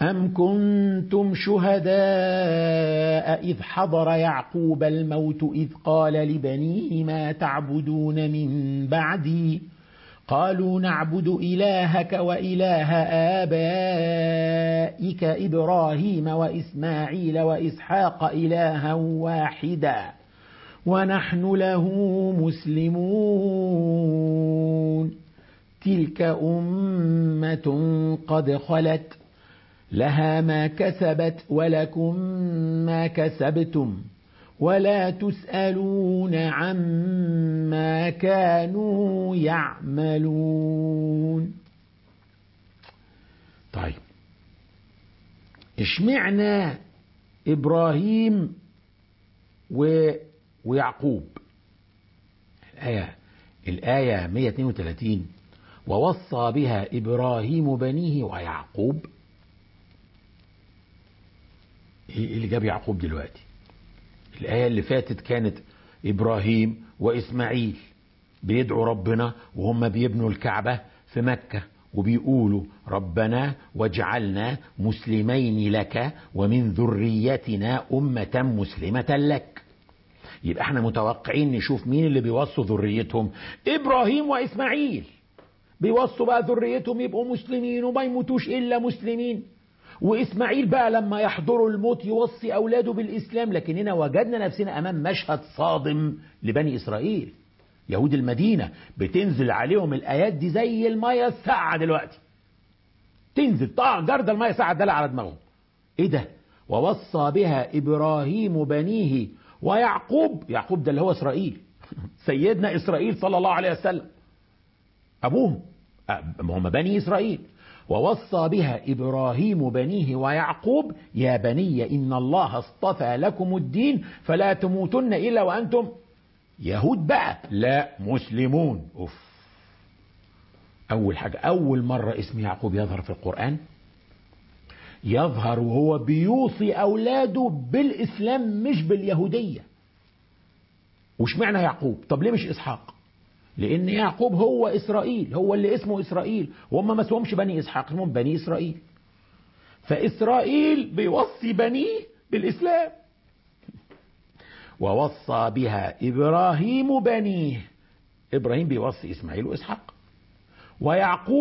أم كنتم شهداء إذ حضر يعقوب الموت إذ قال لبنيه ما تعبدون من بعدي قالوا نعبد إلهك وإله آبائك إبراهيم وإسماعيل وإسحاق إلها واحدا ونحن له مسلمون تلك أمة قد خلت لها ما كسبت ولكم ما كسبتم ولا تسألون عما كانوا يعملون طيب اشمعنا إبراهيم و... ويعقوب الآية الآية 132 ووصى بها إبراهيم بنيه ويعقوب ايه اللي جاب يعقوب دلوقتي الآية اللي فاتت كانت إبراهيم وإسماعيل بيدعوا ربنا وهم بيبنوا الكعبة في مكة وبيقولوا ربنا واجعلنا مسلمين لك ومن ذريتنا أمة مسلمة لك يبقى احنا متوقعين نشوف مين اللي بيوصوا ذريتهم إبراهيم وإسماعيل بيوصوا بقى ذريتهم يبقوا مسلمين وما يموتوش إلا مسلمين وإسماعيل بقى لما يحضروا الموت يوصي أولاده بالإسلام لكن هنا وجدنا نفسنا أمام مشهد صادم لبني إسرائيل يهود المدينة بتنزل عليهم الآيات دي زي المية الساعة دلوقتي تنزل طاع جرد المية الساعة دل على دماغهم إيه ده ووصى بها إبراهيم بنيه ويعقوب يعقوب ده اللي هو إسرائيل سيدنا إسرائيل صلى الله عليه وسلم أبوهم هم بني إسرائيل ووصى بها إبراهيم بنيه ويعقوب يا بني إن الله اصطفى لكم الدين فلا تموتن إلا وأنتم يهود بقى لا مسلمون أوف أول حاجة أول مرة اسم يعقوب يظهر في القرآن يظهر وهو بيوصي أولاده بالإسلام مش باليهودية وش معنى يعقوب طب ليه مش إسحاق لأن يعقوب هو إسرائيل هو اللي اسمه إسرائيل وهم ما اسمهمش بني إسحاق اسمهم بني إسرائيل فإسرائيل بيوصي بنيه بالإسلام ووصى بها إبراهيم بنيه إبراهيم بيوصي إسماعيل وإسحاق ويعقوب